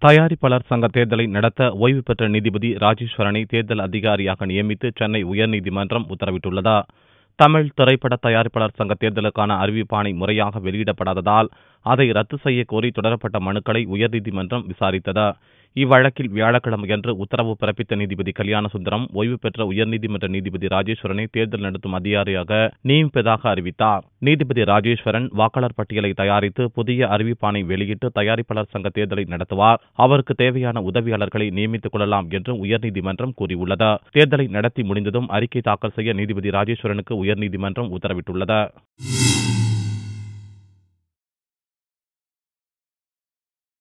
தயாரிப்பாளர் சங்க தேர்தலை நடத்த ஓய்வு பெற்ற நீதிபதி ராஜேஸ்வரனை தேர்தல் அதிகாரியாக நியமித்து சென்னை உயர்நீதிமன்றம் உத்தரவிட்டுள்ளது தமிழ் திரைப்பட தயாரிப்பாளர் சங்க தேர்தலுக்கான அறிவிப்பாணை முறையாக வெளியிடப்படாததால் அதை ரத்து செய்ய கோரி தொடரப்பட்ட மனுக்களை உயர்நீதிமன்றம் விசாரித்தது இவ்வழக்கில் வியாழக்கிழமையன்று உத்தரவு பிறப்பித்த நீதிபதி கல்யாணசுந்தரம் ஓய்வு பெற்ற உயர்நீதிமன்ற நீதிபதி ராஜேஸ்வரனை தேர்தல் நடத்தும் அதிகாரியாக நியமிப்பதாக அறிவித்தார் நீதிபதி ராஜேஸ்வரன் வாக்காளர் பட்டியலை தயாரித்து புதிய அறிவிப்பாணை வெளியிட்டு தயாரிப்பாளர் சங்க தேர்தலை நடத்துவார் அவருக்கு தேவையான உதவியாளர்களை நியமித்துக் கொள்ளலாம் என்று உயர்நீதிமன்றம் கூறியுள்ளது தேர்தலை நடத்தி முடிந்ததும் அறிக்கை தாக்கல் செய்ய நீதிபதி ராஜேஸ்வரனுக்கு உயர்நீதிமன்றம் உத்தரவிட்டுள்ளது